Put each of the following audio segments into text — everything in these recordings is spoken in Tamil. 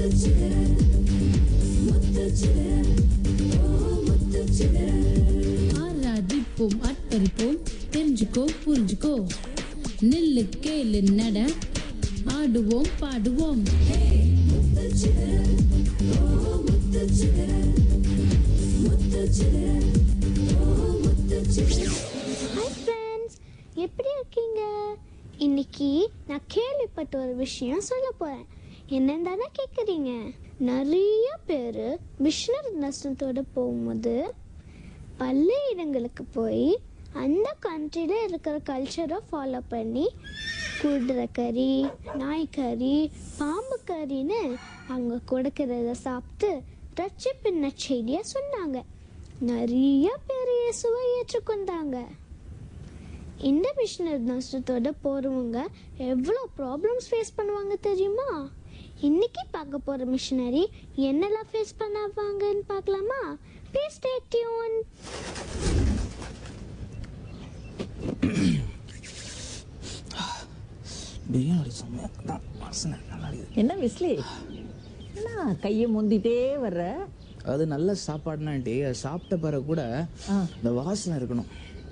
ஆராதிப்போம் ஆட்பறிப்போம் தெரிஞ்சுக்கோ புரிஞ்சுக்கோ நில்லு கேளு நட ஆடுவோம் பாடுவோம் ஹாய் ஃப்ரெண்ட்ஸ் எப்படி இருக்கீங்க இன்னைக்கு நான் கேள்விப்பட்ட ஒரு விஷயம் சொல்ல போறேன் என்னன்னு தானே கேட்குறீங்க நிறைய பேர் மிஷினரி நஷ்டத்தோட போகும்போது பல இடங்களுக்கு போய் அந்த கண்ட்ரியில் இருக்கிற கல்ச்சரை ஃபாலோ பண்ணி குதிரை கறி நாய்க்கறி பாம்பு கறின்னு அவங்க கொடுக்கறத சாப்பிட்டு ரட்சிப்பின் நற்செய்தியை சொன்னாங்க நிறைய பேர் இயேசுவை ஏற்றுக்கொண்டாங்க இந்த மிஷினரி நஷ்டத்தோட போறவங்க எவ்வளோ ப்ராப்ளம்ஸ் ஃபேஸ் பண்ணுவாங்க தெரியுமா இன்னைக்கு பார்க்க போற மிஷினரி என்னெல்லாம் ஃபேஸ் பண்ணுவாங்கன்னு பார்க்கலாமா ப்ளீஸ் ஸ்டே டியூன் பிரியாணி செம்மையா தான் வாசனை நல்லா இருக்குது என்ன விஸ்லி என்ன கையை முந்திட்டே வர்ற அது நல்ல சாப்பாடுனாட்டி அது சாப்பிட்ட பிறகு கூட ஆ. இந்த வாசனை இருக்கணும்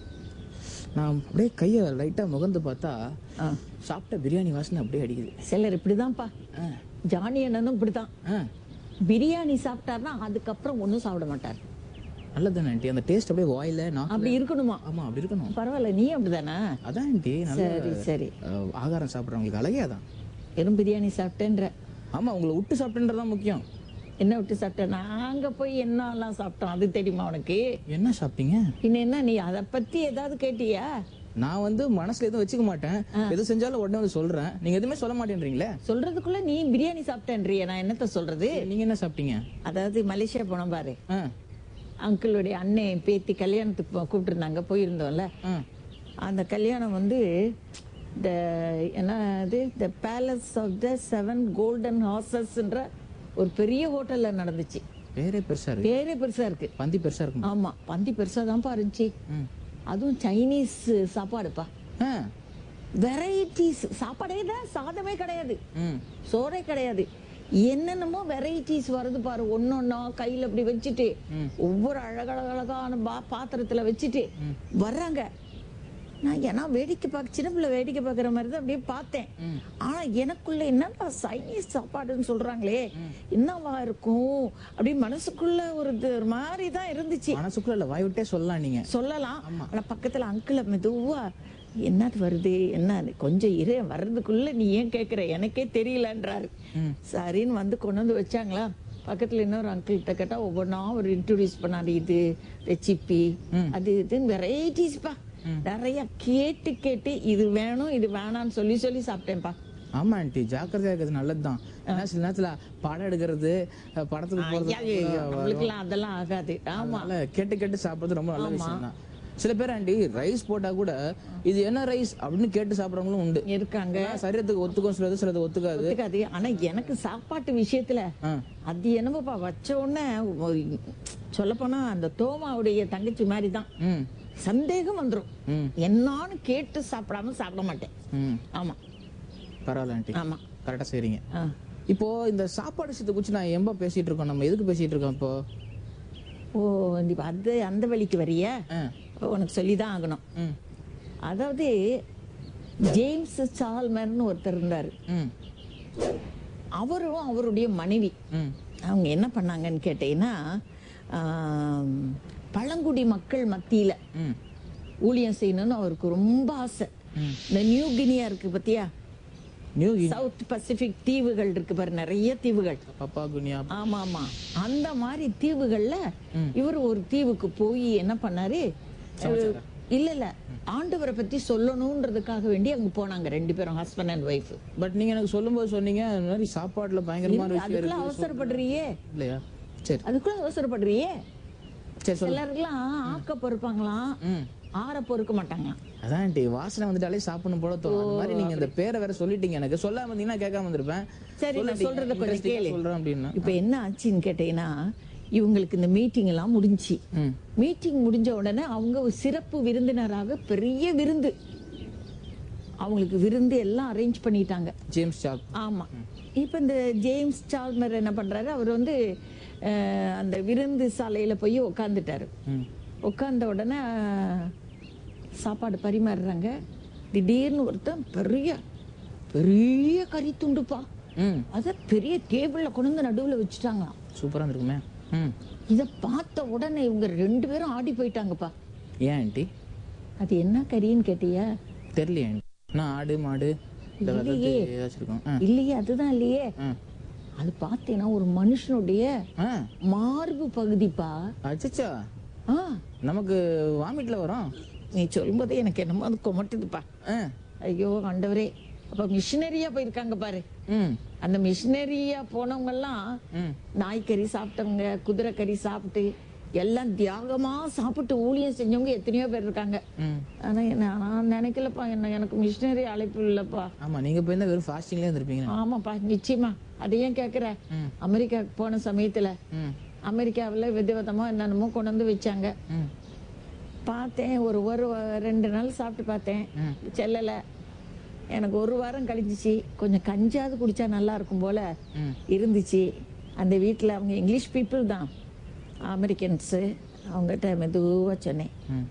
நான் அப்படியே கையை லைட்டாக முகந்து பார்த்தா ஆ. சாப்பிட்ட பிரியாணி வாசனை அப்படியே அடிக்குது சிலர் இப்படிதான்ப்பா ஆ. ஜானி அண்ணனும் இப்படிதான் ஆ பிரியாணி சாப்பிட்டாருன்னா அதுக்கப்புறம் ஒன்றும் சாப்பிட மாட்டார் நல்லது ஆண்டி அந்த டேஸ்ட் அப்படியே வாயில நான் அப்படி இருக்கணுமா ஆமா அப்படி இருக்கணும் பரவாயில்ல நீ அப்படிதானே அதான் ஆண்டி நல்ல சரி சரி அஹ், ஆகாரம் சாப்பிட்றவங்களுக்கு அழகே அதான் வெறும் பிரியாணி சாப்பிட்டேன்ற ஆமா உங்களை விட்டு சாப்பிட்டுன்றதான் முக்கியம் என்ன விட்டு சாப்பிட்டேன் நாங்க போய் என்னெல்லாம் சாப்பிட்டோம் அது தெரியுமா உனக்கு என்ன சாப்பிட்டீங்க பின்ன என்ன நீ அதை பத்தி ஏதாவது கேட்டியா நான் வந்து மனசுல எதுவும் வச்சுக்க மாட்டேன் எது செஞ்சாலும் உடனே வந்து சொல்றேன் நீங்க எதுவுமே சொல்ல மாட்டேன்றீங்களே சொல்றதுக்குள்ள நீ பிரியாணி சாப்பிட்டேன்றிய நான் என்னத்த சொல்றது நீங்க என்ன சாப்பிட்டீங்க அதாவது மலேசியா போனோம் பாரு ஆ அங்கிளுடைய அண்ணன் பேத்தி கல்யாணத்துக்கு போ- கூப்பிட்டிருந்தாங்க போயிருந்தோம்ல ஆ அந்த கல்யாணம் வந்து த என்னது the Palace of the Seven Golden ஹார்சஸ்ன்ற ஒரு பெரிய ஹோட்டல்ல நடந்துச்சு பேரே பெருசா இருக்கு பேரே பெருசா இருக்கு பந்தி பெருசா இருக்கும் ஆமா பந்தி பெருசா தான்ப்பா இருந்துச்சு ம். அதுவும் சைனீஸ் சாப்பாடுப்பா ஆ வெரைட்டிஸ் சாப்பாடே தான் சாதமே கிடையாது ம் சோறே கிடையாது என்னென்னமோ வெரைட்டிஸ் வருது பாரு ஒன்னொன்னா கையில அப்படி வச்சுட்டு ஒவ்வொரு அழகழகழகான பா- பாத்திரத்துல வச்சுட்டு வர்றாங்க நான் ஏன்னா வேடிக்கை பார்க்க சின்ன பிள்ளை வேடிக்கை பார்க்குற மாதிரி தான் அப்படியே பார்த்தேன் ஆனா எனக்குள்ள என்னப்பா சைனீஸ் சாப்பாடுன்னு சொல்றாங்களே என்னவா இருக்கும் அப்படி மனசுக்குள்ள ஒரு இது ஒரு மாதிரி தான் இருந்துச்சு மனசுக்குள்ள இல்ல வாய் விட்டே சொல்லலாம் நீங்க சொல்லலாம் ஆனா பக்கத்துல அங்கிள மெதுவா என்னது வருது என்ன கொஞ்சம் இரு வர்றதுக்குள்ள நீ ஏன் கேக்குற எனக்கே தெரியலன்றாரு சரின்னு வந்து கொண்டு வந்து வச்சாங்களா பக்கத்துல இன்னொரு அங்கிள் கிட்ட கேட்டா ஒவ்வொன்றா ஒரு இன்ட்ரோடியூஸ் பண்ணாரு இது ரெசிபி அது இதுன்னு வெரைட்டிஸ்ப்பா நிறைய கேட்டு கேட்டு இது வேணும் இது வேணாம்னு சொல்லி சொல்லி சாப்பிட்டேன்ப்பா ஆமா ஆண்டி ஜாக்கிரதையா இருக்கிறது நல்லதுதான் ஏன்னா சில நேரத்துல படம் எடுக்கிறது அஹ், படத்துக்கு போறது ஐயா, நம்மளுக்கெல்லாம் அதெல்லாம் ஆகாது ஆமா அதனால கேட்டு கேட்டு சாப்பிடுறது ரொம்ப நல்ல விஷயம் தான் சில பேர் ஆண்டி ரைஸ் போட்டா கூட இது என்ன ரைஸ் அப்படின்னு கேட்டு சாப்பிடுறவங்களும் உண்டு இருக்காங்க ஏன்னா சரீரத்துக்கு ஒத்துக்கும் சிலது சிலது ஒத்துக்காது ஒத்துக்காது ஆனா எனக்கு சாப்பாட்டு விஷயத்துல ஆ. அது என்னமோப்பா வச்ச உடனே சொல்ல போனா அந்த தோமாவுடைய தங்கச்சி மாதிரி தான் ம் சந்தேகம் வந்துரும் ம். என்னான்னு கேட்டு சாப்பிடாம சாப்பிட மாட்டேன் ம் ஆமா பரவாயில்ல ஆண்டி ஆமா கரெக்டா செய்றீங்க ஆ. இப்போ இந்த சாப்பாடு விஷயத்தை குறிச்சு நான் எம்ப பேசிட்டு இருக்கோம் நம்ம எதுக்கு பேசிட்டு இருக்கோம் இப்போ ஓ இப்ப அது அந்த வழிக்கு வரிய ஆ. உனக்கு சொல்லிதான் ஆகணும் ம் அதாவது ஜேம்ஸ் சால்மர்னு ஒருத்தர் இருந்தாரு ம் அவரும் அவருடைய மனைவி ம் அவங்க என்ன பண்ணாங்கன்னு கேட்டீங்கன்னா ஆம், பழங்குடி மக்கள் மத்தியில ம் ஊழியம் செய்யணும்னு அவருக்கு ரொம்ப ஆசை இந்த நியூ கினியா இருக்கு பத்தியா நியூ சவுத் பசிபிக் தீவுகள் இருக்கு பாரு நிறைய தீவுகள் பப்பா குனியா ஆமா ஆமா அந்த மாதிரி தீவுகள்ல இவர் ஒரு தீவுக்கு போய் என்ன பண்ணாரு இல்ல இல்ல ஆண்டவரை பத்தி சொல்லணும்ன்றதுக்காக வேண்டி அங்க போனாங்க ரெண்டு பேரும் ஹஸ்பண்ட் அண்ட் ஒய்ஃப் பட் நீங்க எனக்கு சொல்லும்போது சொன்னீங்க இந்த மாதிரி சாப்பாடுல பயங்கரமான விஷயம் அதுக்குள்ள இருக்கு அவசரப்படுறியே இல்லையா சரி அதுக்குள்ள அவசரப்படுறியே சரி சொல்லு சிலருக்குலாம் ஆக்க பொறுப்பாங்களாம் ம் ஆற பொறுக்க மாட்டாங்களாம் அதான் ஆண்டி வாசனை வந்துட்டாலே சாப்பிடணும் போல தோணும் அந்த மாதிரி நீங்க இந்த பேரை வேற சொல்லிட்டீங்க எனக்கு சொல்லாம இருந்தீங்கன்னா கேட்காம வந்திருப்பேன் சரி நான் சொல்லிட்டீங்க. சொல்றத கொஞ்சம் Interesting-ஆ கேளு சொல்றேன் அப்படின்னா இப்ப என்ன ஆச்சுன்னு கேட்டீங்கன்னா இவங்களுக்கு இந்த மீட்டிங் எல்லாம் முடிஞ்சுச்சு ம் மீட்டிங் முடிஞ்ச உடனே அவங்க ஒரு சிறப்பு விருந்தினராக பெரிய விருந்து அவங்களுக்கு விருந்து எல்லாம் அரேஞ்ச் பண்ணிட்டாங்க ஜேம்ஸ் சாக் ஆமா இப்போ இந்த ஜேம்ஸ் சால்மர் என்ன பண்றாரு அவர் வந்து அஹ், அந்த விருந்து சாலையில போய் உட்காந்துட்டாரு ம் உட்கார்ந்த உடனே அஹ், சாப்பாடு பரிமாறுறாங்க திடீர்னு ஒருத்தன் பெரிய பெரிய கறி துண்டுப்பா ம் அத பெரிய டேபிள்ல கொண்டு வந்து நடுவுல வச்சுட்டாங்களாம் சூப்பராக இருந்திருக்குமே ம் இத பார்த்த உடனே இவங்க ரெண்டு பேரும் ஆடி போயிட்டாங்கப்பா ஏன் ஆண்டி அது என்ன கறின்னு கேட்டியா தெரியலையே ஆண்டி நான் ஆடு மாடு இந்த வெள்ளத்தை ஏதாச்சும் இருக்கும் ஆ இல்லையே அதுதான் இல்லையே ஆ அது பார்த்தீங்கன்னா ஒரு மனுஷனுடைய ஆ மார்பு பகுதிப்பா அச்சச்சா ஆ நமக்கு வாமிட்ல வரும் நீ சொல்லும்போது எனக்கு என்னமோ அது கொமட்டுதுப்பா ஆ ஐயோ ஆண்டவரே அப்ப மிஷினரியா போயிருக்காங்க பாரு ம் அந்த மிஷினரியா போனவங்க எல்லாம் ம் நாய்க்கறி சாப்பிட்டவங்க குதிரை கறி சாப்பிட்டு எல்லாம் தியாகமா சாப்பிட்டு ஊழியம் செஞ்சவங்க எத்தனையோ பேர் இருக்காங்க ம் ஆனா என்ன நான் நினைக்கலப்பா என்ன எனக்கு மிஷினரி அழைப்பு இல்லப்பா ஆமா நீங்க போயிருந்தா வெறும் ஃபாஸ்டிங்லேயே இருந்திருப்பீங்க ஆமாப்பா நிச்சயமா அதை ஏன் கேக்குற ம். அமெரிக்காவுக்கு போன சமயத்துல ம் அமெரிக்காவுல விதவிதமா என்னென்னமோ கொண்டு வந்து வச்சாங்க ம் பார்த்தேன் ஒரு ஒரு வா- ரெண்டு நாள் சாப்பிட்டு பார்த்தேன் ம். செல்லல எனக்கு ஒரு வாரம் கழிஞ்சிச்சு கொஞ்சம் கஞ்சாவது குடிச்சா நல்லா இருக்கும் போல ம் இருந்துச்சு அந்த வீட்டில் அவங்க இங்கிலீஷ் பீப்புள் தான் அமெரிக்கன்ஸு அவங்ககிட்ட மெதுவாக சொன்னேன் ம்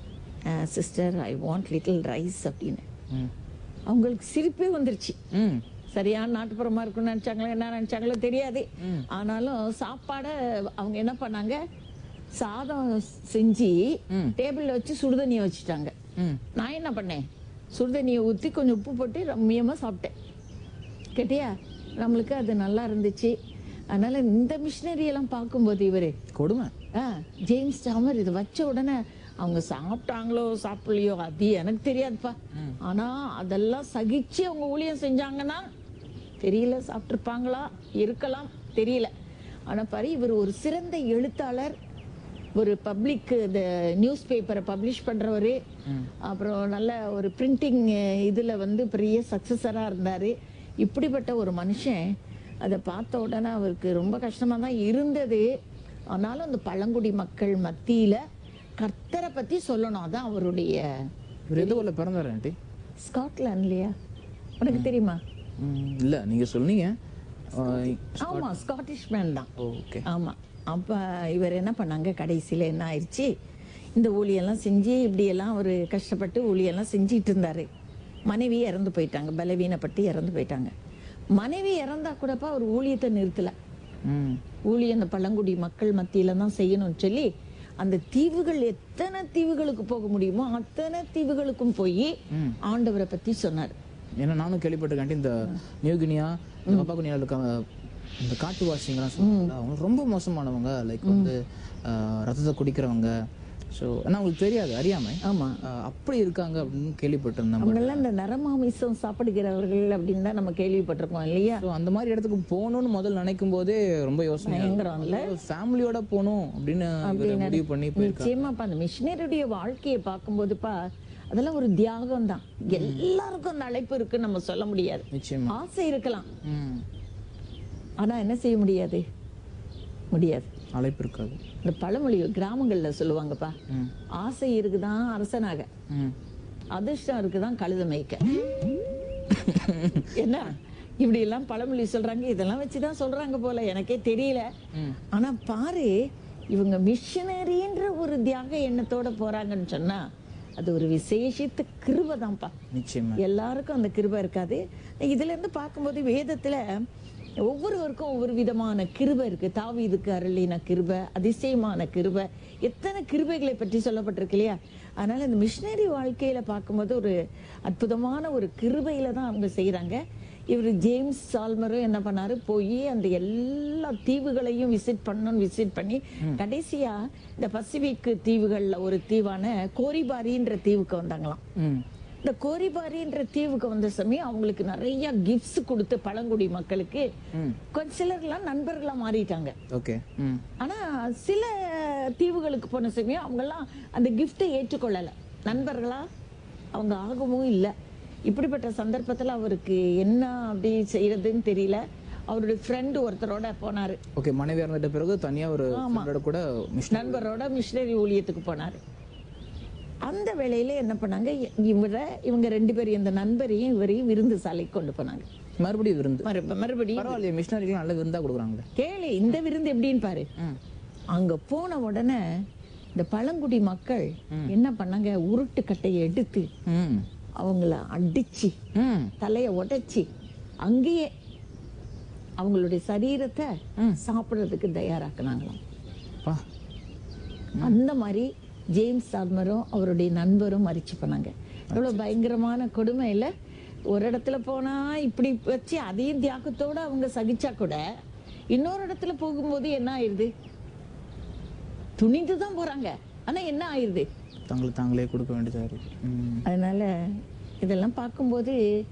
sister I want little rice அப்படின்னு ம் அவங்களுக்கு சிரிப்பே வந்துருச்சு ம் சரியான நாட்டுப்புறமா இருக்கும்னு நினைச்சாங்களோ என்ன நினைச்சாங்களோ தெரியாது ம். ஆனாலும் சாப்பாடை அவங்க என்ன பண்ணாங்க சாதம் செஞ்சு ம். டேபிள்ல வச்சு சுடுதண்ணியை வச்சுட்டாங்க ம் நான் என்ன பண்ணேன் சுடுதண்ணியை ஊற்றி கொஞ்சம் உப்பு போட்டு ரம்மியமா சாப்பிட்டேன் கேட்டியா நம்மளுக்கு அது நல்லா இருந்துச்சு அதனால இந்த மிஷினரி எல்லாம் பார்க்கும்போது இவரு கொடுமை ஆ, ஜேம்ஸ் டாமர் இதை வச்ச உடனே அவங்க சாப்பிட்டாங்களோ சாப்பிடலையோ அது எனக்கு தெரியாதுப்பா ஆனா அதெல்லாம் சகிச்சு அவங்க ஊழியம் செஞ்சாங்கன்னா தெரியல சாப்பிட்டுருப்பாங்களா இருக்கலாம் தெரியல ஆனா பாரு இவர் ஒரு சிறந்த எழுத்தாளர் ஒரு பப்ளிக் இந்த நியூஸ் பேப்பரை பப்ளிஷ் பண்றவரு அப்புறம் நல்ல ஒரு பிரிண்டிங் இதுல வந்து பெரிய சக்சஸரா இருந்தாரு இப்படிப்பட்ட ஒரு மனுஷன் அதை பார்த்த உடனே அவருக்கு ரொம்ப கஷ்டமா தான் இருந்தது ஆனாலும் அந்த பழங்குடி மக்கள் மத்தியில கர்த்தரை பத்தி சொல்லணும் அதான் அவருடைய இவர் எந்த ஊர்ல பிறந்தாரு ஆண்டி ஸ்காட்லாண்ட்லயா உனக்கு தெரியுமா ம் இல்ல நீங்க சொன்னீங்க ஆமா ஸ்காட்டிஷ் மேன் தான் ஓகே ஆமா அப்ப இவர் என்ன பண்ணாங்க கடைசியில என்ன ஆயிடுச்சு இந்த ஊழியெல்லாம் செஞ்சு இப்படியெல்லாம் ஒரு கஷ்டப்பட்டு ஊழியெல்லாம் செஞ்சிட்டு இருந்தாரு மனைவி இறந்து போயிட்டாங்க பலவீனப்பட்டு இறந்து போயிட்டாங்க மனைவி இறந்தா கூடப்பா அவர் ஊழியத்தை நிறுத்தல ம் ஊழியம் அந்த பழங்குடி மக்கள் மத்தியில தான் செய்யணும்னு சொல்லி அந்த தீவுகள் எத்தனை தீவுகளுக்கு போக முடியுமோ அத்தனை தீவுகளுக்கும் போய் ஆண்டவரை பத்தி சொன்னார் ஏன்னா நானும் கேள்விப்பட்டிருக்கேன் இந்த நியூகினியா இந்த பப்பாகுனியாவில் இருக்காங்க இந்த காட்டுவாசிங்கெல்லாம் சொல்லுவாங்க அவங்க ரொம்ப மோசமானவங்க லைக் வந்து ஆஹ், ரத்தத்தை குடிக்கிறவங்க ஸோ ஆனால் அவங்களுக்கு தெரியாது அறியாமை ஆமா ஆஹ், அப்படி இருக்காங்க அப்படின்னு கேள்விப்பட்டிருந்தேன் அவங்க எல்லாம் இந்த நரமாமிசம் சாப்பிடுகிறவர்கள் அப்படின்னு தான் நம்ம கேள்விப்பட்டிருக்கோம் இல்லையா ஸோ அந்த மாதிரி இடத்துக்கு போகணும்னு முதல்ல நினைக்கும் போதே ரொம்ப யோசனை பயங்கரம்ல ஃபேமிலியோட போகணும் அப்படின்னு இவரு முடிவு பண்ணி போயிருக்காங்க நிச்சயமாப்பா அந்த மிஷினரியுடைய வாழ்க்கையை பார்க்கும்போதுப்பா அதெல்லாம் ஒரு தியாகம் தான் எல்லாருக்கும் அந்த அழைப்பு இருக்குன்னு நம்ம சொல்ல முடியாது நிச்சயமா ஆசை இருக்கலாம் ம் ஆனா என்ன செய்ய முடியாது முடியாது அழைப்பு இருக்காது இந்த பழமொழி கிராமங்கள்ல சொல்லுவாங்கப்பா ம் ஆசை இருக்குதான் அரசனாக ம் அதிர்ஷ்டம் இருக்குதான் கழுத மேய்க்க என்ன இப்படி எல்லாம் பழமொழி சொல்றாங்க இதெல்லாம் வச்சுதான் சொல்றாங்க போல எனக்கே தெரியல ம். ஆனா பாரு இவங்க மிஷனரின்ற ஒரு தியாக எண்ணத்தோட போறாங்கன்னு சொன்னா அது ஒரு விசேஷித்த கிருபை தான்ப்பா நிச்சயமா எல்லாருக்கும் அந்த கிருபை இருக்காது இதுல இருந்து பார்க்கும்போது வேதத்துல ஒவ்வொருவருக்கும் ஒவ்வொரு விதமான கிருபை இருக்கு தாவீதுக்கு அருளின கிருபை அதிசயமான கிருபை எத்தனை கிருபைகளை பற்றி சொல்லப்பட்டிருக்கு இல்லையா அதனால இந்த மிஷினரி வாழ்க்கையில பார்க்கும்போது ஒரு அற்புதமான ஒரு கிருபையில தான் அவங்க செய்யறாங்க இவர் ஜேம்ஸ் சால்மரும் என்ன பண்ணாரு போய் அந்த எல்லா தீவுகளையும் விசிட் பண்ணணும்னு விசிட் பண்ணி கடைசியா இந்த பசிபிக் தீவுகள்ல ஒரு தீவான கோரிபாரின்ற தீவுக்கு வந்தாங்களாம் ம் இந்த கோரிபாரின்ற தீவுக்கு வந்த சமயம் அவங்களுக்கு நிறைய கிஃப்ட்ஸ் கொடுத்து பழங்குடி மக்களுக்கு ம் கொஞ்ச சிலர்லாம் நண்பர்களா மாறிட்டாங்க ஓகே ம் ஆனா சில தீவுகளுக்கு போன சமயம் அவங்கெல்லாம் அந்த கிஃப்டை ஏற்றுக்கொள்ளல நண்பர்களா அவங்க ஆகவும் இல்லை இப்படிப்பட்ட சந்தர்ப்பத்துல அவருக்கு என்ன அப்படி செய்யறதுன்னு தெரியல அவருடைய ஃப்ரெண்டு ஒருத்தரோட போனாரு ஓகே மனைவி இறந்துட்ட பிறகு தனியா ஒரு ஃப்ரெண்டோட கூட மிஷன் நண்பரோட மிஷினரி ஊழியத்துக்கு போனாரு அந்த வேளையில என்ன பண்ணாங்க இ- இவரை இவங்க ரெண்டு பேரும் இந்த நண்பரையும் இவரையும் விருந்து சாலைக்கு கொண்டு போனாங்க மறுபடியும் விருந்து மறு மறுபடியும் பரவாயில்லையே மிஷினரிக்கு நல்ல விருந்தா கொடுக்குறாங்களே கேளு இந்த விருந்து எப்படின்னு பாரு ம் அங்க போன உடனே இந்த பழங்குடி மக்கள் என்ன பண்ணாங்க உருட்டு கட்டையை எடுத்து ம் அவங்கள அடிச்சு ம் தலைய உடைச்சி அங்கேயே அவங்களுடைய சரீரத்தை சாப்பிடுறதுக்கு தயாராக்குனாங்களாம் பா அந்த மாதிரி ஜேம்ஸ் சால்மரும் அவருடைய நண்பரும் மறிச்சு பண்ணாங்க எவ்வளவு பயங்கரமான கொடுமை இல்ல ஒரு இடத்துல போனா இப்படி வச்சு அதையும் தியாகத்தோட அவங்க சகிச்சா கூட இன்னொரு இடத்துல போகும்போது என்ன ஆயிருது துணிந்து தான் போறாங்க ஆனா என்ன ஆயிருது தங்களை தாங்களே கொடுக்க வேண்டியதா இருக்கு ம் அதனால இதெல்லாம் பார்க்கும்போது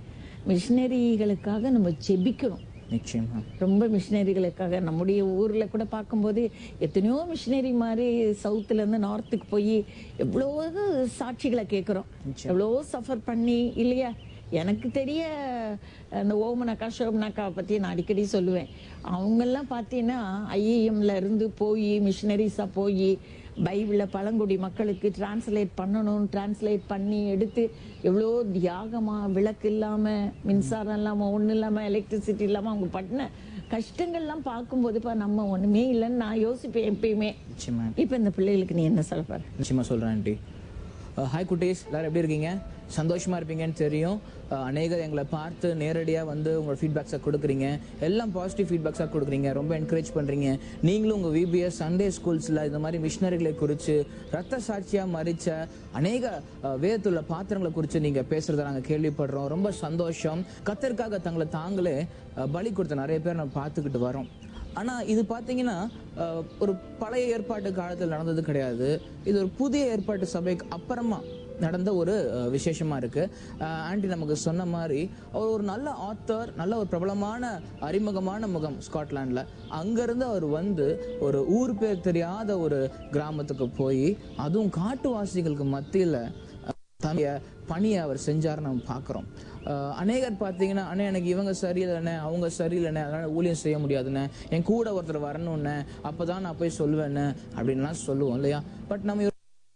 மிஷினரிகளுக்காக நம்ம ஜெபிக்கணும் நிச்சயமா ரொம்ப மிஷினரிகளுக்காக நம்முடைய ஊர்ல கூட பார்க்கும்போது எத்தனையோ மிஷினரி மாதிரி சவுத்துல இருந்து நார்த்துக்கு போய் எவ்வளோ சாட்சிகளை கேட்குறோம் எவ்வளோ சஃபர் பண்ணி இல்லையா எனக்கு தெரிய அந்த ஓமனக்கா ஷோமனக்காவை பற்றி நான் அடிக்கடி சொல்லுவேன் அவங்கெல்லாம் பார்த்தீங்கன்னா ஐஏஎம்ல இருந்து போய் மிஷினரிஸாக போய் பைபிளை பழங்குடி மக்களுக்கு டிரான்ஸ்லேட் பண்ணணும் டிரான்ஸ்லேட் பண்ணி எடுத்து எவ்வளோ தியாகமாக விளக்கு இல்லாமல் மின்சாரம் இல்லாமல் ஒன்றும் இல்லாமல் எலக்ட்ரிசிட்டி இல்லாமல் அவங்க பண்ண கஷ்டங்கள்லாம் பார்க்கும்போது இப்போ நம்ம ஒன்றுமே இல்லைன்னு நான் யோசிப்பேன் எப்பயுமே நிச்சயமா இப்போ இந்த பிள்ளைகளுக்கு நீ என்ன சொல்ல போற நிச்சயமா சொல்றேன் ஆண்டி ஹாய் குட்டீஸ் எல்லாரும் எப்படி இருக்கீங்க சந்தோஷமா இருப்பீங்கன்னு தெரியும் அஹ், அநேகர் எங்களை பார்த்து நேரடியாக வந்து உங்களோட ஃபீட்பேக்ஸாக கொடுக்குறீங்க எல்லாம் பாசிட்டிவ் ஃபீட்பேக்ஸாக கொடுக்குறீங்க ரொம்ப என்கரேஜ் பண்ணுறீங்க நீங்களும் உங்கள் விபிஎஸ் சண்டே ஸ்கூல்ஸில் இந்த மாதிரி மிஷினரிகளை குறித்து ரத்த சாட்சியாக மறிச்ச அநேக அஹ், வேதத்துள்ள பாத்திரங்களை குறித்து நீங்கள் பேசுகிறத நாங்கள் கேள்விப்படுறோம் ரொம்ப சந்தோஷம் கத்தருக்காக தங்களை தாங்களே அஹ், பலி கொடுத்த நிறைய பேர் நம்ம பார்த்துக்கிட்டு வரோம் ஆனா இது பாத்தீங்கன்னா அஹ், ஒரு பழைய ஏற்பாட்டு காலத்தில் நடந்தது கிடையாது இது ஒரு புதிய ஏற்பாட்டு சபைக்கு அப்புறமா நடந்த ஒரு அஹ், விசேஷமா இருக்கு அஹ், ஆண்டி நமக்கு சொன்ன மாதிரி அவர் ஒரு நல்ல ஆத்தர் நல்ல ஒரு பிரபலமான அறிமுகமான முகம் ஸ்காட்லாண்ட்ல அங்கிருந்து அவர் வந்து ஒரு ஊர் பேர் தெரியாத ஒரு கிராமத்துக்கு போய் அதுவும் காட்டுவாசிகளுக்கு மத்தியில தன்னுடைய பணியை அவர் செஞ்சாருன்னு நம்ம பார்க்குறோம் அநேகர் பார்த்தீங்கன்னா அண்ணே எனக்கு இவங்க சரியில்லைண்ணே அவங்க சரியில்லைண்ணே அதனால ஊழியம் செய்ய முடியாதுண்ணே என் கூட ஒருத்தர் வரணும்ண்ணே அப்பதான் நான் போய் சொல்லுவேண்ணே அப்படின்லாம் சொல்லுவோம் இல்லையா பட் நம்ம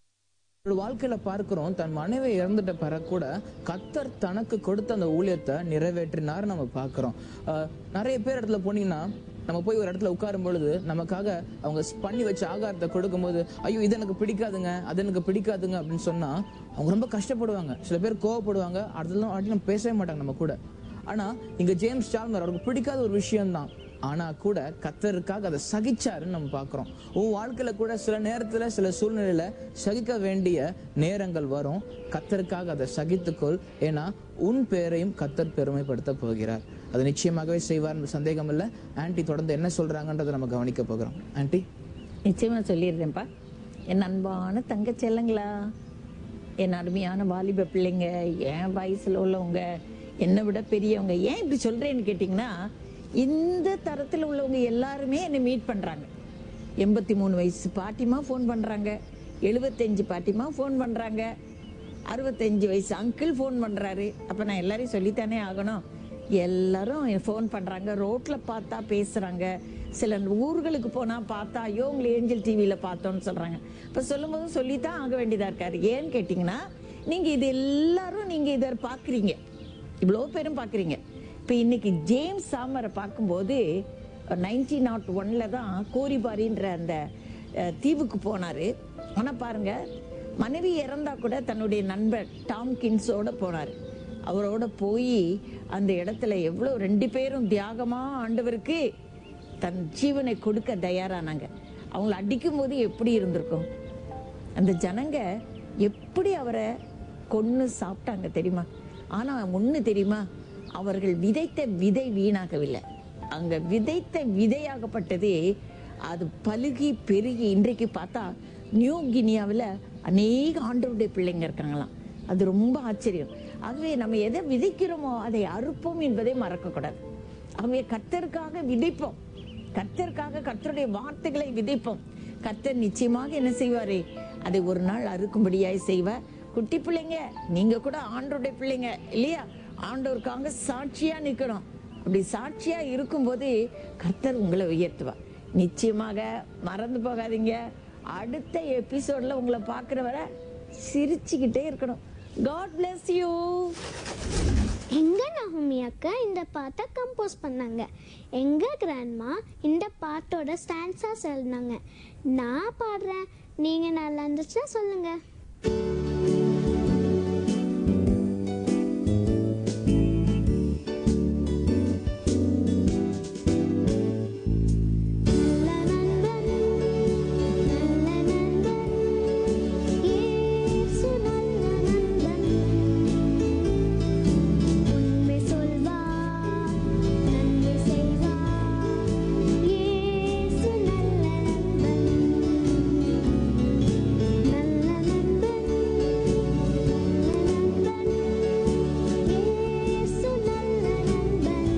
ஒரு வாழ்க்கையில பார்க்கிறோம் தன் மனைவி இறந்துட்ட பிறகு கூட கத்தர் தனக்கு கொடுத்த அந்த ஊழியத்தை நிறைவேற்றினார் நம்ம பார்க்கிறோம் அஹ், நிறைய பேர் இடத்துல போனீங்கன்னா நம்ம போய் ஒரு இடத்துல உட்காரும் பொழுது நமக்காக அவங்க ஸ்- பண்ணி வச்ச ஆகாரத்தை கொடுக்கும்போது ஐயோ இது எனக்கு பிடிக்காதுங்க அது எனக்கு பிடிக்காதுங்க அப்படின்னு சொன்னா அவங்க ரொம்ப கஷ்டப்படுவாங்க சில பேர் கோவப்படுவாங்க அடுத்ததும் வாட்டி நம்ம பேசவே மாட்டாங்க நம்ம கூட ஆனா இங்க ஜேம்ஸ் சால்மர் அவருக்கு பிடிக்காத ஒரு விஷயம்தான் ஆனா கூட கத்தருக்காக அதை சகிச்சாருன்னு நம்ம பார்க்கிறோம் உன் வாழ்க்கையில கூட சில நேரத்துல சில சூழ்நிலையில சகிக்க வேண்டிய நேரங்கள் வரும் கத்தருக்காக அதை சகித்துக்கொள் ஏன்னா உன் பேரையும் கத்தர் பெருமைப்படுத்த போகிறார் அது நிச்சயமாகவே செய்வார் சந்தேகம் இல்லை ஆன்ட்டி தொடர்ந்து என்ன சொல்றாங்கன்றதை நம்ம கவனிக்க போகிறோம் ஆன்ட்டி நிச்சயமா சொல்லிடுறேன்ப்பா என் அன்பான தங்க செல்லங்களா என் அருமையான வாலிப பிள்ளைங்க என் வயசுல உள்ளவங்க என்னை விட பெரியவங்க ஏன் இப்படி சொல்றேன்னு கேட்டிங்கன்னா இந்த தரத்தில் உள்ளவங்க எல்லாருமே என்னை மீட் பண்றாங்க எண்பத்தி மூணு வயசு பாட்டிமா ஃபோன் பண்றாங்க எழுபத்தஞ்சு பாட்டிமா ஃபோன் பண்றாங்க அறுபத்தஞ்சு வயசு அங்கிள் ஃபோன் பண்றாரு அப்ப நான் எல்லாரையும் சொல்லித்தானே ஆகணும் எல்லாரும் ஃபோன் பண்றாங்க ரோட்ல பார்த்தா பேசுறாங்க சில ஊர்களுக்கு போனா பார்த்தா ஐயோ உங்களை ஏஞ்சல் டிவியில பார்த்தோம்னு சொல்றாங்க இப்ப சொல்லும்போது சொல்லித்தான் ஆக வேண்டியதா இருக்காரு ஏன்னு கேட்டீங்கன்னா நீங்க இது எல்லாரும் நீங்க இதை பாக்குறீங்க இவ்வளோ பேரும் பாக்குறீங்க இப்ப இன்னைக்கு ஜேம்ஸ் சாமரை பார்க்கும்போது நைன்டீன் நாட் ஒன்ல தான் கோரிபாரின்ற அந்த அஹ், தீவுக்கு போனாரு ஆனா பாருங்க மனைவி இறந்தா கூட தன்னுடைய நண்பர் டாம் கின்ஸோட போனாரு அவரோட போய் அந்த இடத்துல எவ்வளோ ரெண்டு பேரும் தியாகமா ஆண்டவருக்கு தன் ஜீவனை கொடுக்க தயாரானாங்க அவங்கள அடிக்கும் போது எப்படி இருந்திருக்கும் அந்த ஜனங்க எப்படி அவரை கொன்னு சாப்பிட்டாங்க தெரியுமா ஆனா ஒண்ணு தெரியுமா அவர்கள் விதைத்த விதை வீணாகவில்லை அங்க விதைத்த விதையாகப்பட்டது அது பலுகி பெருகி இன்றைக்கு பார்த்தா நியூ கினியாவில் அநேக ஆண்டவருடைய பிள்ளைங்க இருக்காங்களாம் அது ரொம்ப ஆச்சரியம் ஆகவே நம்ம எதை விதைக்கிறோமோ அதை அறுப்போம் என்பதை மறக்கக்கூடாது ஆகவே கர்த்தருக்காக விதைப்போம் கர்த்தருக்காக கர்த்தருடைய வார்த்தைகளை விதைப்போம் கர்த்தர் நிச்சயமாக என்ன செய்வாரு அதை ஒரு நாள் அறுக்கும்படியாய் செய்வார் குட்டி பிள்ளைங்க நீங்க கூட ஆண்டோருடைய பிள்ளைங்க இல்லையா ஆண்டோருக்காக சாட்சியா நிக்கணும் அப்படி சாட்சியா இருக்கும்போது கர்த்தர் உங்களை உயர்த்துவார் நிச்சயமாக மறந்து போகாதீங்க அடுத்த எபிசோட்ல உங்களை பார்க்குற வரை சிரிச்சுக்கிட்டே இருக்கணும் காட் bless யூ எங்க நகுமி அக்கா இந்த பாட்டை கம்போஸ் பண்ணாங்க எங்க கிராண்ட்மா இந்த பாட்டோட ஸ்டான்ஸா எழுதினாங்க நான் பாடுறேன் நீங்க நல்லா இருந்துச்சுன்னா சொல்லுங்க நல்ல நண்பன் நல்ல நண்பன் இயேசு நல்ல நண்பன் உண்மை சொல்வார் நன்மை செய்வார் இயேசு நல்ல நண்பன் நல்ல நண்பன் நல்ல நண்பன் இயேசு நல்ல நண்பன்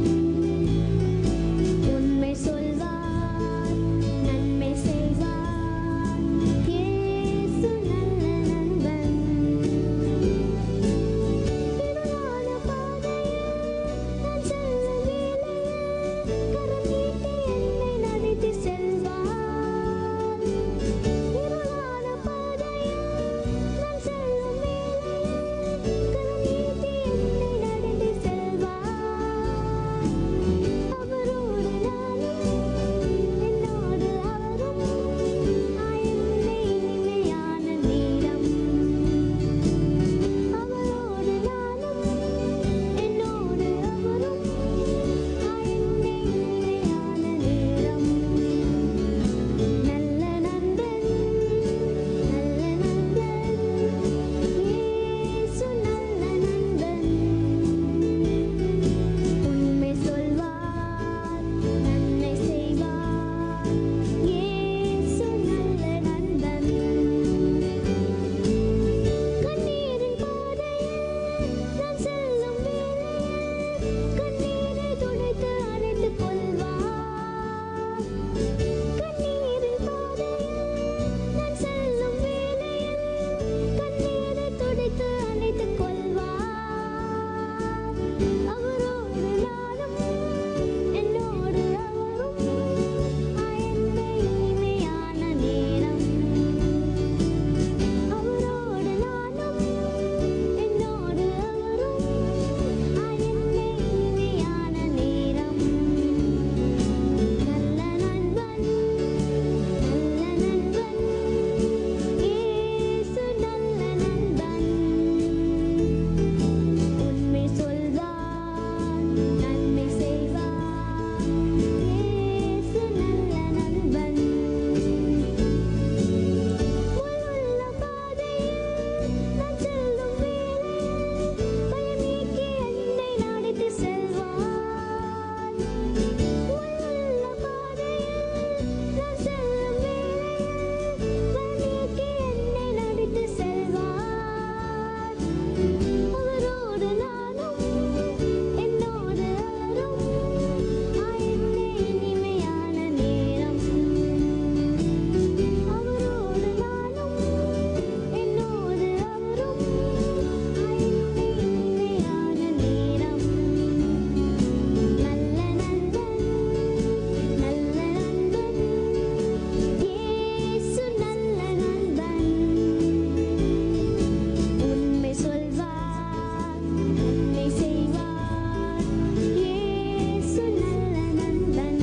உண்மை சொல்வார் நன்மை செய்வார் இயேசு நல்ல நண்பன் இருளான பாதையில் நான் செல்லும் வேளையில் கரம் நீட்டி என்னை நடத்தி செல்வார் இருளான பாதையில் நான் செல்லும் வேளையில் கரம் நீட்டி என்னை நடத்தி செல்வார் அவரோடு நானும் என்னோடு அவரும் ஆயன்னை இனிமையான நேரம் அவரோடு நானும் என்னோடு அவரும் ஆயன்னை இனிமையான நேரம் நல்ல நண்பன் நல்ல நண்பன் இயேசு நல்ல நண்பன் உண்மை சொல்வார் நன்மை செய்வார் இயேசு நல்ல நண்பன் கண்ணீரின் பாதையில் நான் செல்லும் வேளையில் கண்ணீரை துடைத்து அணைத்துக் கொள்வார் கண்ணீரின் பாதையில் நான் செல்லும் வேளையில் கண்ணீரை துடைத்து அணைத்துக் கொள்வார் அவரோடு நானும் என்னோடு அவரும் ஆயன்னை இனிமையான நேரம் அவரோடு நானும் என்னோடு அவரும் ஆயன்னை இனிமையான நேரம் நல்ல நண்பன் நல்ல நண்பன் இயேசு நல்ல நண்பன் உண்மை சொல்வார் நன்மை செய்வார் இயேசு நல்ல நண்பன் முள்ளுள்ள பாதையில் நான் செல்லும் வேளையில் பயம் நீக்கி என்னை நடத்தி செல்வார் முள்ளுள்ள பாதையில் நான் செல்லும் வேளையில் பயம் நீக்கி என்னை நடத்தி செல்வார் அவரோடு நானும் என்னோடு அவரும் ஆயன்னை இனிமையான நேரம் அவரோடு நானும் என்னோடு அவரும் ஆயன்னை இனிமையான நேரம் நல்ல நண்பன் நல்ல நண்பன் இயேசு நல்ல நண்பன் உண்மை சொல்வார் நன்மை செய்வார் இயேசு நல்ல நண்பன்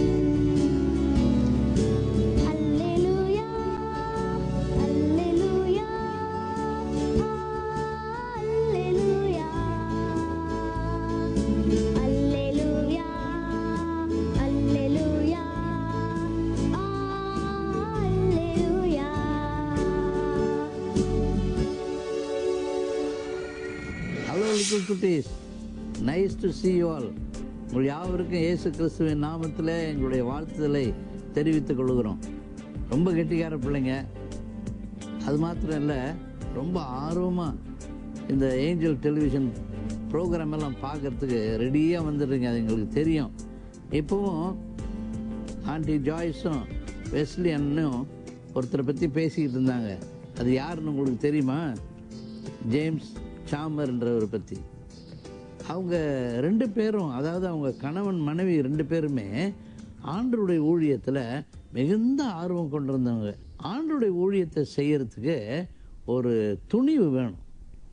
அல்லேலூயா அல்லேலூயா அல்லேலூயா அல்லேலூயா அல்லேலூயா அல்லேலூயா ஹலோ லிட்டில் குட்டீஸ் nice to see you all உங்கள் யாவருக்கும் இயேசு கிறிஸ்துவின் நாமத்தில் எங்களுடைய வாழ்த்துதலை தெரிவித்துக் கொள்கிறோம் ரொம்ப கெட்டிக்கார பிள்ளைங்க அது மாத்திரம் இல்லை ரொம்ப ஆர்வமாக இந்த ஏஞ்சல் டெலிவிஷன் ப்ரோக்ராம் எல்லாம் பார்க்கறதுக்கு ரெடியாக வந்துடுறீங்க அது எங்களுக்கு தெரியும் இப்போவும் ஆண்டி ஜாய்ஸும் வெஸ்லி அண்ணனும் ஒருத்தரை பற்றி பேசிக்கிட்டு இருந்தாங்க அது யாருன்னு உங்களுக்கு தெரியுமா ஜேம்ஸ் சாமர்ன்றவரை பற்றி அவங்க ரெண்டு பேரும் அதாவது அவங்க கணவன் மனைவி ரெண்டு பேருமே ஆண்டருடைய ஊழியத்தில் மிகுந்த ஆர்வம் கொண்டிருந்தவங்க ஆண்டருடைய ஊழியத்தை செய்யறதுக்கு ஒரு துணிவு வேணும்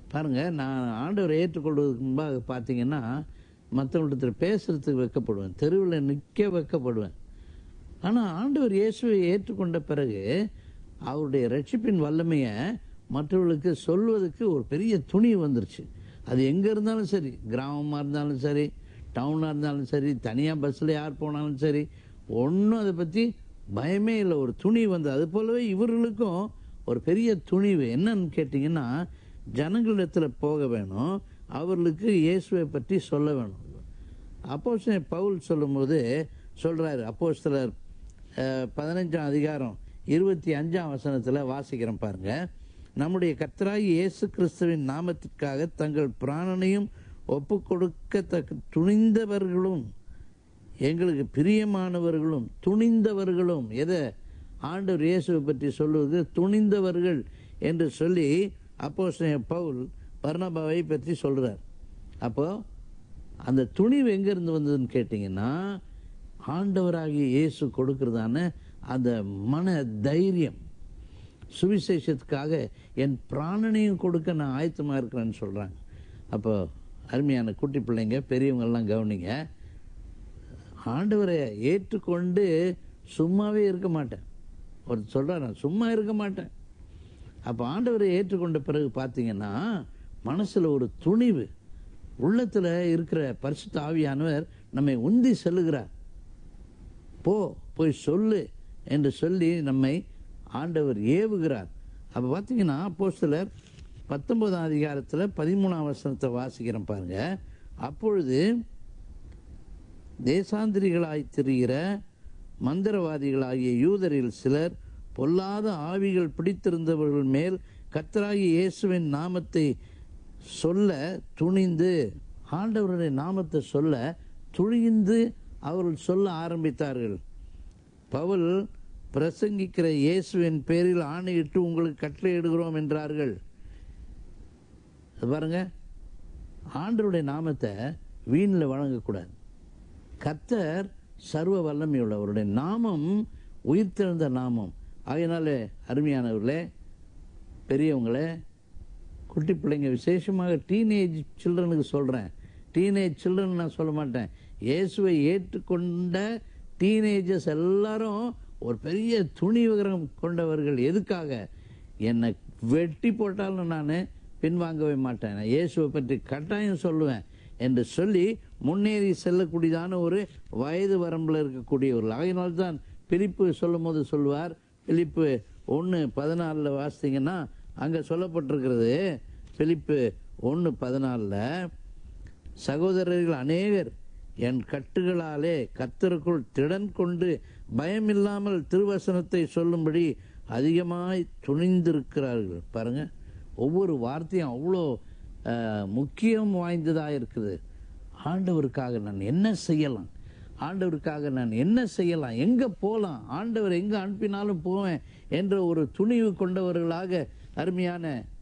பாருங்க நான் ஆண்டவரை ஏற்றுக்கொள்வதற்கு முன்பாக பார்த்தீங்கன்னா மற்றவங்கள்ட்ட பேசுறதுக்கு வெட்கப்படுவேன் தெருவில் நிற்க வெட்கப்படுவேன் ஆனால் ஆண்டவர் இயேசுவை ஏற்றுக்கொண்ட பிறகு அவருடைய ரட்சிப்பின் வல்லமையை மற்றவர்களுக்கு சொல்வதற்கு ஒரு பெரிய துணி வந்துருச்சு அது எங்கே இருந்தாலும் சரி கிராமமாக இருந்தாலும் சரி டவுனாக இருந்தாலும் சரி தனியாக பஸ்ஸில் யார் போனாலும் சரி ஒன்றும் அதை பற்றி பயமே இல்லை ஒரு துணி வந்து அது போலவே இவர்களுக்கும் ஒரு பெரிய துணிவு என்னன்னு கேட்டிங்கன்னா ஜனங்களிடத்தில் போக வேணும் அவர்களுக்கு இயேசுவை பற்றி சொல்ல வேணும் அப்போஸ்தலன் பவுல் சொல்லும்போது சொல்றாரு அப்போஸ்தலர் அஹ், பதினஞ்சாம் அதிகாரம் இருபத்தி அஞ்சாம் வசனத்தில் வாசிக்கிறேன் பாருங்க நம்முடைய கர்த்தராகி இயேசு கிறிஸ்துவின் நாமத்திற்காக தங்கள் பிராணனையும் ஒப்பு கொடுக்கத்தக்க துணிந்தவர்களும் எங்களுக்கு பிரியமானவர்களும் துணிந்தவர்களும் எதை ஆண்டவர் இயேசுவை பற்றி சொல்லுவது துணிந்தவர்கள் என்று சொல்லி அப்போஸ்தலன் பவுல் பர்னபாவை பற்றி சொல்றார் அப்போ அந்த துணிவு எங்கேருந்து வந்ததுன்னு கேட்டிங்கன்னா ஆண்டவராகிய இயேசு கொடுக்கறதான அந்த மன தைரியம் சுவிசேஷத்துக்காக என் பிராணனையும் கொடுக்க நான் ஆயத்தமாக இருக்கிறேன்னு சொல்கிறாங்க அப்போ அருமையான குட்டி பிள்ளைங்க பெரியவங்கெல்லாம் கவனிங்க ஆண்டவரை ஏற்றுக்கொண்டு சும்மாவே இருக்க மாட்டேன் ஒரு சொல்கிறார் நான் சும்மா இருக்க மாட்டேன் அப்போ ஆண்டவரை ஏற்றுக்கொண்ட பிறகு பார்த்தீங்கன்னா மனசில் ஒரு துணிவு உள்ளத்தில் இருக்கிற பரிசுத்த ஆவியானவர் நம்மை உந்தி செல்லுகிறார் போ போய் சொல்லு என்று சொல்லி நம்மை ஆண்டவர் ஏவுகிறார் அப்போ பார்த்தீங்கன்னா அப்போஸ்தலர் பத்தொன்பதாம் அதிகாரத்தில் பதிமூணாம் வசனத்தை வாசிக்கிறேன் பாருங்க அப்பொழுது தேசாந்திரிகளாய் திரிகிற மந்திரவாதிகளாகிய யூதரில் சிலர் பொல்லாத ஆவிகள் பிடித்திருந்தவர்கள் மேல் கர்த்தராகிய இயேசுவின் நாமத்தை சொல்ல துணிந்து ஆண்டவருடைய நாமத்தை சொல்ல துணிந்து அவர்கள் சொல்ல ஆரம்பித்தார்கள் பவுல் பிரசங்கிக்கிற இயேசுவின் பேரில் ஆணையிட்டு உங்களுக்கு கட்டளையிடுகிறோம் என்றார்கள் அது பாருங்க ஆண்டவருடைய நாமத்தை வீணில் வழங்கக்கூடாது கர்த்தர் சர்வ வல்லமை உள்ளவருடைய நாமம் உயிர்த்தெழுந்த நாமம் ஆகையினால அருமையானவர்களே பெரியவங்களே குட்டி பிள்ளைங்க விசேஷமாக டீனேஜ் சில்ட்ரனுக்கு சொல்கிறேன் டீனேஜ் சில்ட்ரன் நான் சொல்ல மாட்டேன் இயேசுவை ஏற்றுக்கொண்ட டீனேஜர்ஸ் எல்லாரும் ஒரு பெரிய துணி விகிரம் கொண்டவர்கள் எதுக்காக என்னை வெட்டி போட்டாலும் நான் பின்வாங்கவே மாட்டேன் நான் இயேசுவை பற்றி கட்டாயம் சொல்லுவேன் என்று சொல்லி முன்னேறி செல்லக்கூடியதான ஒரு வயது வரம்பில் இருக்கக்கூடியவர்கள் ஆகையினால்தான் பிலிப்பு சொல்லும் போது சொல்லுவார் பிலிப்பு ஒன்று பதினாலில் வாசித்தீங்கன்னா அங்கே சொல்லப்பட்டிருக்கிறது பிலிப்பு ஒன்று பதினாலில் சகோதரர்கள் அநேகர் என் கட்டுகளாலே கத்தருக்குள் திடன் கொண்டு பயமில்லாமல் திருவசனத்தை சொல்லும்படி அதிகமாய் துணிந்திருக்கிறார்கள் பாருங்க ஒவ்வொரு வார்த்தையும் அவ்வளோ அஹ், முக்கியம் வாய்ந்ததாக இருக்குது ஆண்டவருக்காக நான் என்ன செய்யலாம் ஆண்டவருக்காக நான் என்ன செய்யலாம் எங்கே போகலாம் ஆண்டவர் எங்கே அனுப்பினாலும் போவேன் என்ற ஒரு துணிவு கொண்டவர்களாக அருமையான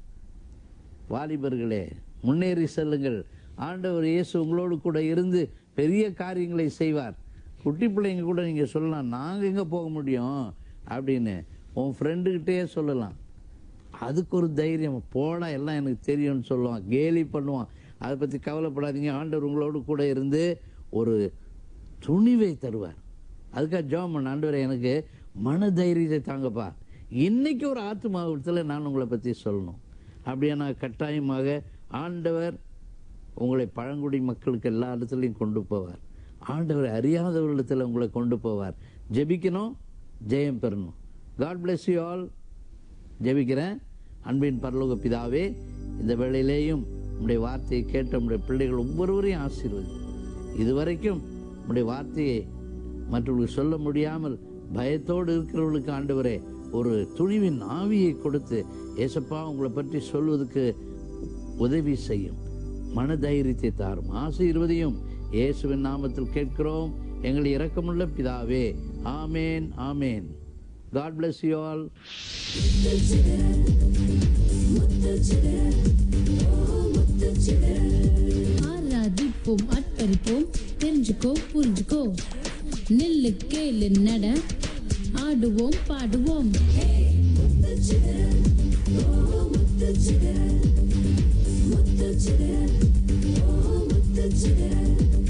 வாலிபர்களே முன்னேறி செல்லுங்கள் ஆண்டவர் இயேசு உங்களோடு கூட இருந்து பெரிய காரியங்களை செய்வார் குட்டி பிள்ளைங்க கூட நீங்கள் சொல்லலாம் நாங்கள் எங்கே போக முடியும் அப்படின்னு உன் ஃப்ரெண்டுக்கிட்டே சொல்லலாம் அதுக்கு ஒரு தைரியம் போடா எல்லாம் எனக்கு தெரியும்னு சொல்லுவான் கேலி பண்ணுவான் அதை பற்றி கவலைப்படாதீங்க ஆண்டவர் உங்களோடு கூட இருந்து ஒரு துணிவை தருவார் அதுக்காக ஜோம் பண்ண ஆண்டவரே எனக்கு மன தைரியத்தை தாங்கப்பா இன்னைக்கு ஒரு ஆத்மாவத்தில் நான் உங்களை பற்றி சொல்லணும் அப்படியே நான் கட்டாயமாக ஆண்டவர் உங்களை பழங்குடி மக்களுக்கு எல்லா இடத்துலையும் கொண்டு போவார் ஆண்டவர் அறியாதவர்களிடத்தில் உங்களை கொண்டு போவார் ஜெபிக்கணும் ஜெயம் பெறணும் காட் bless யூ ஆல் ஜெபிக்கிறேன் அன்பின் பரலோக பிதாவே இந்த வேளையிலேயும் உம்முடைய வார்த்தையை கேட்ட உம்முடைய பிள்ளைகள் ஒவ்வொருவரையும் ஆசீர்வதி இதுவரைக்கும் உம்முடைய வார்த்தையை மற்றவர்களுக்கு சொல்ல முடியாமல் பயத்தோடு இருக்கிறவர்களுக்கு ஆண்டவரே ஒரு துணிவின் ஆவியை கொடுத்து ஏசப்பா உங்களை பற்றி சொல்வதற்கு உதவி செய்யும் மனதைரியத்தை தாரும் ஆசீர்வதியும் இயேசுவின் நாமத்தில் கேட்கிறோம் எங்கள் இரக்கமுள்ள பிதாவே ஆமேன் ஆமேன் காட் bless யூ ஆல் ஆராதிப்போம் அர்ப்பரிப்போம் தெரிஞ்சுக்கோ புரிஞ்சுக்கோ நில்லு கேளு நட ஆடுவோம் பாடுவோம் முத்துச்சிதறல் ஓ முத்துச்சிதறல்